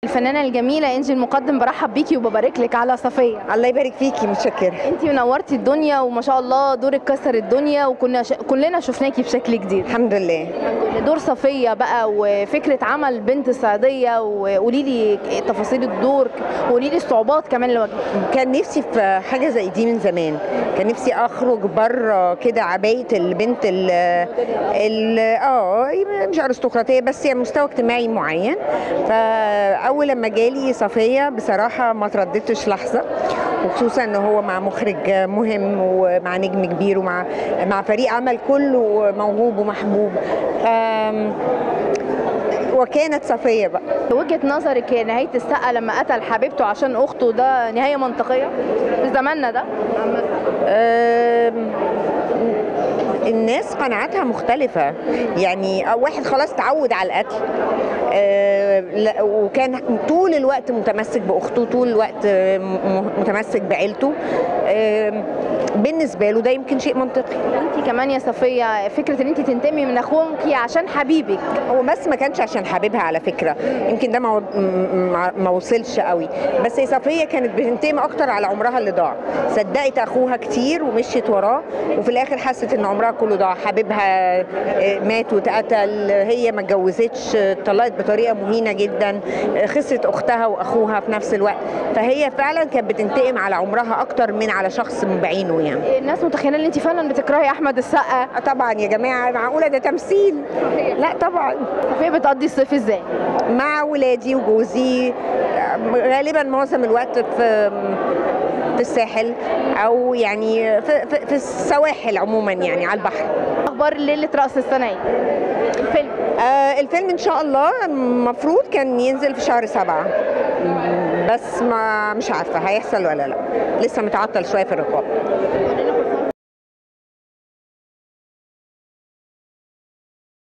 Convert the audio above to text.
الفنانه الجميله انجي المقدم برحب بيكي وببارك لك على صفيه الله يبارك فيكي متشكره انت منورتي الدنيا وما شاء الله دورك كسر الدنيا وكنا ش... كلنا شفناكي بشكل جديد الحمد لله دور صفيه بقى وفكره عمل بنت صعيديه وقولي لي تفاصيل الدور وقولي لي الصعوبات كمان اللي واجهتك كان نفسي في حاجه زي دي من زمان كان نفسي اخرج بره كده عبايه البنت ال ال اه مش ارستقراطيه بس يعني مستوى اجتماعي معين فاول لما جالي صفيه بصراحه ما ترددتش لحظه وخصوصا ان هو مع مخرج مهم ومع نجم كبير ومع مع فريق عمل كله موهوب ومحبوب ف وكانت صفيه بقى وجهه نظرك نهايه السقا لما قتل حبيبته عشان اخته ده نهايه منطقيه في زماننا ده أم، الناس قناعاتها مختلفة يعني واحد خلاص تعود على القتل أه، لا- وكان طول الوقت متمسك بأخته طول الوقت أه، م- متمسك بعيلته أم، بالنسبة له ده يمكن شيء منطقي انت كمان يا صفيه فكره ان انت تنتمي من اخوك عشان حبيبك هو بس ما كانش عشان حبيبها على فكره يمكن ده ما ما- ما وصلش قوي بس هي صفيه كانت بتنتمي اكتر على عمرها اللي ضاع صدقت اخوها كتير ومشيت وراه وفي الاخر حست ان عمرها كله ضاع حبيبها آه، مات واتقتل هي ما اتجوزتش آه، اتطلقت بطريقه مهينه جدا آه، خسرت اختها واخوها في نفس الوقت فهي فعلا كانت بتنتقم على عمرها اكتر من على شخص بعينه يعني الناس متخيله ان انت فعلا بتكرهي احمد السقا آه، طبعا يا جماعه معقوله ده تمثيل لا طبعا صفيه بتقضي الصيف ازاي مع ولادي وجوزي غالبا معظم الوقت في في الساحل او يعني في, في, في السواحل عموما يعني على البحر اخبار ليله راس السنه ايه الفيلم آه الفيلم ان شاء الله المفروض كان ينزل في شهر سبعة بس ما مش عارفه هيحصل ولا لا لسه متعطل شويه في الرقابه قولي لنا